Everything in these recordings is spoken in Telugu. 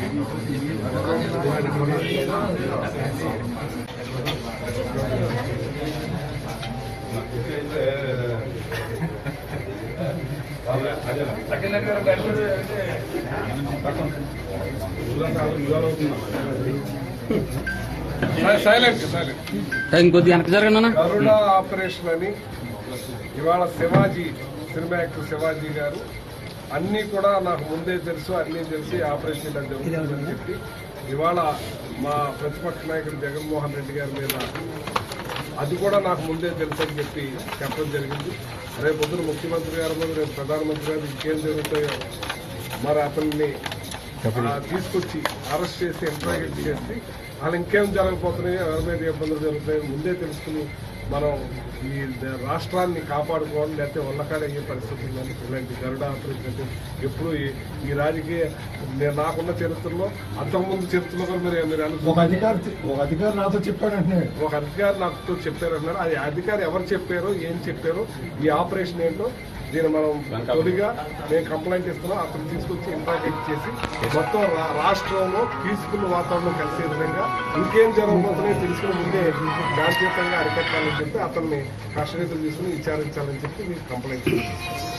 సైలెంట్ సైలెంట్ ఇంకొద్ది వెనక జరగండి అన్న కరుణ ఆపరేషన్ అని ఇవాళ శివాజీ సినిమా యాక్టర్ శివాజీ గారు అన్నీ కూడా నాకు ముందే తెలుసు అన్నీ తెలిసి ఆపరేషన్ ఇలా జరుగుతుందని చెప్పి ఇవాళ మా ప్రతిపక్ష నాయకుడు జగన్మోహన్ రెడ్డి గారి మీద అది కూడా నాకు ముందే తెలుసు అని చెప్పి చెప్పడం జరిగింది రేపు పొద్దున ముఖ్యమంత్రి గారి మీద రేపు ప్రధానమంత్రి గారు ఇంకేం జరుగుతాయో మరి అతన్ని ఆ, తీసుకొచ్చి అరెస్ట్ చేసి ఇంట్రాగేట్ చేసి వాళ్ళు ఇంకేం జరగబోతున్నాయో ఎవరి మీద ఏ ఇబ్బందులు జరుగుతాయో ముందే తెలుసుకుని మనం ఈ ద- రాష్ట్రాన్ని కాపాడుకోవాలి లేకపోతే ఉన్నకాడ అయ్యే పరిస్థితి ఉందని ఇలాంటి గరుడ ఆపరేషన్ అంటే ఎప్పుడు ఈ- ఈ రాజకీయ నేను నాకున్న చరిత్రలో అంతకుముందు చరిత్రలో కూడా మీరు మీరు ఒక అనుకో అధికారి ఒక అధికారి నాతో చెప్పాడంటే ఒక అధికారి నాకు చెప్పారు అన్నారు అది అధికారి ఎవరు చెప్పారో ఏం చెప్పారో ఈ ఆపరేషన్ ఏంటో దీన్ని మనం తొలిగా మేము కంప్లైంట్ ఇస్తున్నాం అతను తీసుకొచ్చి ఇంట్రాగేట్ చేసి మొత్తం రా- రాష్ట్రంలో పీస్ఫుల్ వాతావరణం కలిసే విధంగా ఇంకేం జరగబోతున్నాయో తెలుసుకుని ముందే శాంతియుతంగా అరికట్టాలని చెప్పి అతన్ని కస్టడీతో తీసుకుని విచారించాలని చెప్పి మీకు కంప్లైంట్ చేశాం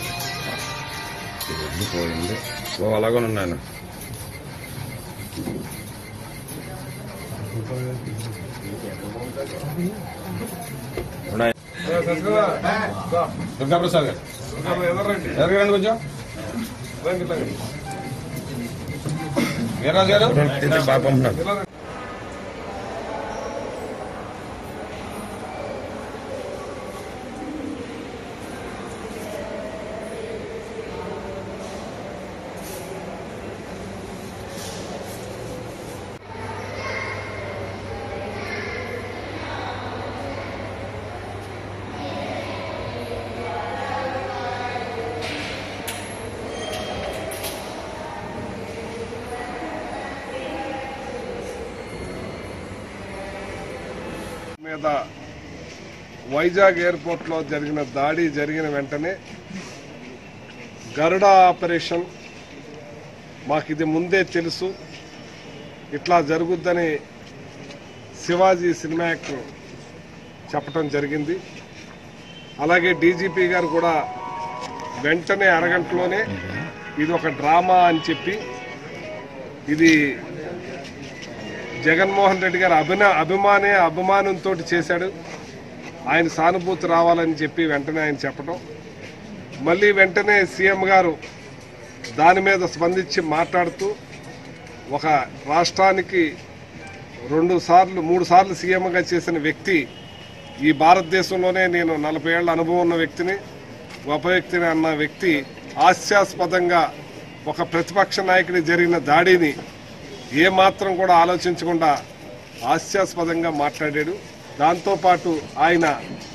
పోయింది ఓ అలాగే ఉన్నాను దుర్గాప్రసాద్ గారు ఎవరండి ఎదగరండి కొంచెం రండి రండి. వీర్రాజు గారు బాగా పంపున్నారు ఇలా రండి. మీద వైజాగ్ ఎయిర్పోర్ట్ లో జరిగిన దాడి జరిగిన వెంటనే గరుడ ఆపరేషన్ మాకు ఇది ముందే తెలుసు ఇట్లా జరుగుద్దని శివాజీ సినిమా యాక్టర్ చెప్పడం జరిగింది అలాగే డీజీపీ గారు కూడా వెంటనే అరగంటలోనే ఇది ఒక డ్రామా అని చెప్పి ఇది జగన్మోహన్ రెడ్డి గారు అభిన అభిమానే అభిమానంతో చేశాడు ఆయన సానుభూతి రావాలని చెప్పి వెంటనే ఆయన చెప్పడం మళ్ళీ వెంటనే సీఎం గారు దాని మీద స్పందించి మాట్లాడుతూ ఒక రాష్ట్రానికి రెండు సార్లు మూడు సార్లు సీఎంగా చేసిన వ్యక్తి ఈ భారతదేశంలోనే నేను నలభై ఏళ్ల అనుభవం ఉన్న వ్యక్తిని గొప్ప వ్యక్తిని అన్న వ్యక్తి హాస్యాస్పదంగా ఒక ప్రతిపక్ష నాయకుడి జరిగిన దాడిని ఏ మాత్రం కూడా ఆలోచించకుండా హాస్యాస్పదంగా మాట్లాడాడు దాంతోపాటు ఆయన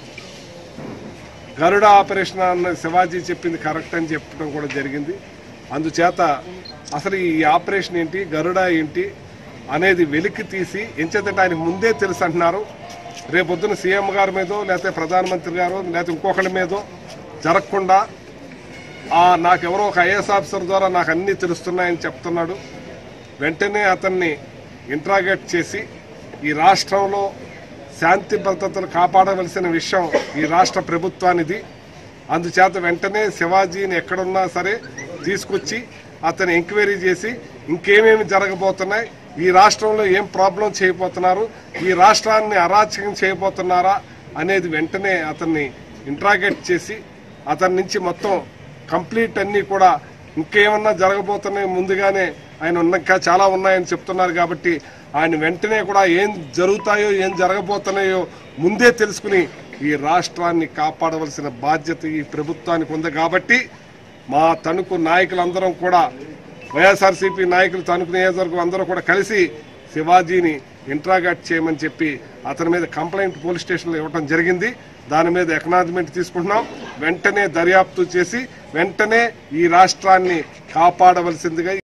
గరుడ ఆపరేషన్ అన్న శివాజీ చెప్పింది కరెక్ట్ అని చెప్పడం కూడా జరిగింది అందుచేత అసలు ఈ ఆపరేషన్ ఏంటి గరుడ ఏంటి అనేది వెలికి తీసి ఎంచేతంటే ఆయనకు ముందే తెలుసు అంటున్నారు రేపొద్దున సీఎం గారి మీదో లేకపోతే ప్రధానమంత్రి గారు లేకపోతే ఇంకొకరి మీదో జరగకుండా ఆ నాకెవరో ఒక ఐఏఎస్ ఆఫీసర్ ద్వారా నాకు అన్నీ తెలుస్తున్నాయని చెప్తున్నాడు వెంటనే అతన్ని ఇంట్రాగేట్ చేసి ఈ రాష్ట్రంలో శాంతి భద్రతలు కాపాడవలసిన విషయం ఈ రాష్ట్ర ప్రభుత్వానిది అందుచేత వెంటనే శివాజీని ఎక్కడున్నా సరే తీసుకొచ్చి అతన్ని ఎంక్వైరీ చేసి ఇంకేమేమి జరగబోతున్నాయి ఈ రాష్ట్రంలో ఏం ప్రాబ్లం చేయబోతున్నారు ఈ రాష్ట్రాన్ని అరాచకం చేయబోతున్నారా అనేది వెంటనే అతన్ని ఇంట్రాగేట్ చేసి అతని నుంచి మొత్తం కంప్లీట్ అన్నీ కూడా ఇంకేమన్నా జరగబోతున్నాయి ముందుగానే ఆయన ఉన్న ఇంకా చాలా ఉన్నాయని చెప్తున్నారు కాబట్టి ఆయన వెంటనే కూడా ఏం జరుగుతాయో ఏం జరగబోతున్నాయో ముందే తెలుసుకుని ఈ రాష్ట్రాన్ని కాపాడవలసిన బాధ్యత ఈ ప్రభుత్వానికి ఉంది కాబట్టి మా తణుకు నాయకులందరం కూడా వైఎస్ఆర్సీపీ నాయకులు తణుకు నియోజకవర్గం అందరూ కూడా కలిసి శివాజీని ఇంట్రాగేట్ చేయమని చెప్పి అతని మీద కంప్లైంట్ పోలీస్ స్టేషన్లో ఇవ్వడం జరిగింది దాని మీద ఎకనాజ్మెంట్ తీసుకుంటున్నాం వెంటనే దర్యాప్తు చేసి వెంటనే ఈ రాష్ట్రాన్ని కాపాడవలసిందిగా